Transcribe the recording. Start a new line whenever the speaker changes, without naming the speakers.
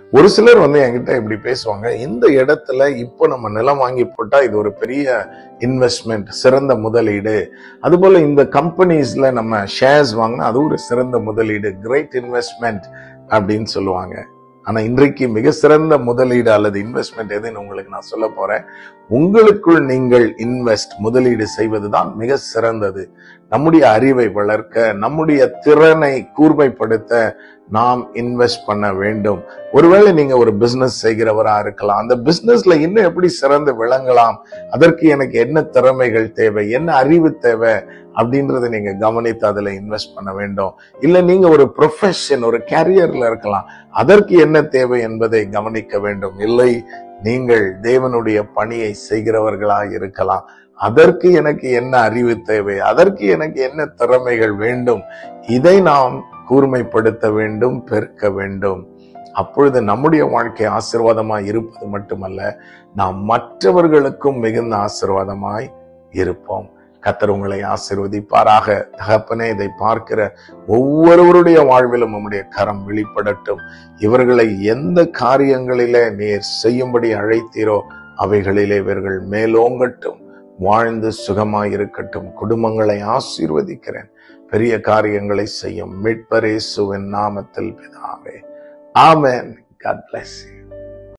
ஒரு சிலர் வந்து என்கிட்ட இப்படி பேசுவாங்க இந்த இடத்துல இப்போ நம்ம நிலம் வாங்கி போட்டா இது ஒரு பெரிய இன்வெஸ்ட்மெண்ட் சிறந்த முதலீடு அதுபோல இந்த கம்பெனிஸ்ல நம்ம ஷேர்ஸ் வாங்கினா அது ஒரு சிறந்த முதலீடு கிரேட் இன்வெஸ்ட்மெண்ட் அப்படின்னு சொல்லுவாங்க ஆனா இன்றைக்கு மிக சிறந்த முதலீடு அல்லது இன்வெஸ்ட்மெண்ட் எதுன்னு உங்களுக்கு நான் சொல்ல போறேன் உங்களுக்குள் நீங்கள் இன்வெஸ்ட் முதலீடு செய்வதுதான் மிக சிறந்தது நம்முடைய அறிவை வளர்க்க நம்முடைய திறனை கூர்மைப்படுத்த நாம் இன்வெஸ்ட் பண்ண வேண்டும் ஒருவேளை நீங்க ஒரு பிசினஸ் செய்கிறவரா இருக்கலாம் அந்த பிசினஸ்ல இன்னும் எப்படி சிறந்து விளங்கலாம் அதற்கு எனக்கு என்ன திறமைகள் தேவை என்ன அறிவு தேவை அப்படின்றத நீங்க கவனித்து அதுல இன்வெஸ்ட் பண்ண வேண்டும் இல்ல நீங்க ஒரு ப்ரொஃபஷன் ஒரு கேரியர்ல இருக்கலாம் அதற்கு என்ன தேவை என்பதை கவனிக்க வேண்டும் இல்லை நீங்கள் தேவனுடைய பணியை செய்கிறவர்களா இருக்கலாம் அதற்கு எனக்கு என்ன அறிவு தேவை அதற்கு எனக்கு என்ன திறமைகள் வேண்டும் இதை நாம் கூர்மைப்படுத்த வேண்டும் பெருக்க வேண்டும் அப்பொழுது நம்முடைய வாழ்க்கை ஆசீர்வாதமாய் இருப்பது மட்டுமல்ல நாம் மற்றவர்களுக்கும் மிகுந்த ஆசீர்வாதமாய் இருப்போம் கத்தர் உங்களை ஆசீர்வதிப்பாராக தகப்பனே இதை பார்க்கிற ஒவ்வொருவருடைய வாழ்விலும் உம்முடைய கரம் வெளிப்படட்டும் இவர்களை எந்த காரியங்களிலே நீர் செய்யும்படி அழைத்தீரோ அவைகளிலே இவர்கள் மேலோங்கட்டும் வாழ்ந்து சுகமாய் இருக்கட்டும் குடும்பங்களை ஆசீர்வதிக்கிறேன் பெரிய காரியங்களை செய்யும் மீட்பரேசுவின் நாமத்தில் பிதாவே ஆமென் God bless you.